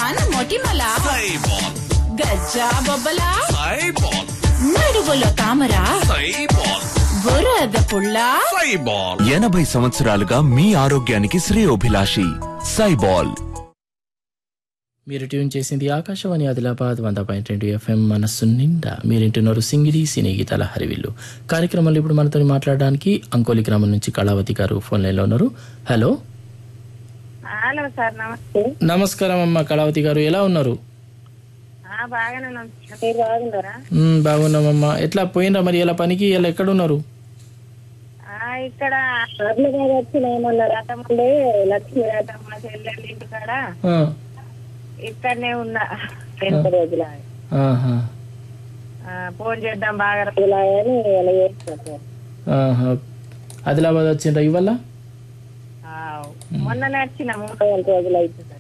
ఖాన్ మొటిమల సైబాల్ గజ్జా బొబ్బల సైబాల్ నడువులో తామర సైబాల్ బురద పుల్ల సైబాల్ ఎనభై సంవత్సరాలుగా మీ ఆరోగ్యానికి శ్రేయోభిలాషి సైబాల్ మీరు ట్యూన్ చేసింది ఆకాశవాణి ఆదిలాబాద్ వంద పాయింట్ రెండు ఎఫ్ఎం మనస్సు నిండా మీరింటున్నారు సింగిడి సినీ గీతాల హరివిల్లు కార్యక్రమంలో ఇప్పుడు మనతో మాట్లాడడానికి అంకోలి గ్రామం నుంచి కళావతి గారు ఫోన్ లైన్లో ఉన్నారు హలో హలో సార్ నమస్తే నమస్కారం అమ్మ కళావతి గారు ఎలా ఉన్నారు ఆ, బాగానే ఉన్నాం సార్. మీరు బాగున్నారా మ్, బాగున్నామమ్మా ఎట్లా పోయినరా మరి ఎలా పనికి ఎలా ఎక్కడ ఉన్నారు ఆ, ఇక్కడ అర్లు గారు వచ్చిన ఏమన్నా రథం ఉండే లక్ష్మీ రథం మా చెల్లెళ్ళ ఇంటికాడ ఆ, ఇక్కడనే ఉన్నా రెండు రోజుల ఆహా, ఫోన్ చేద్దాం బాగా రోజులు అని ఇలా చేస్తాను సార్ ఆహా. ఆదిలాబాద్ వచ్చిండ్రా ఇవాళ ఆ, మొన్న నడిచిన మూడు వేల రోజులు అవుతుంది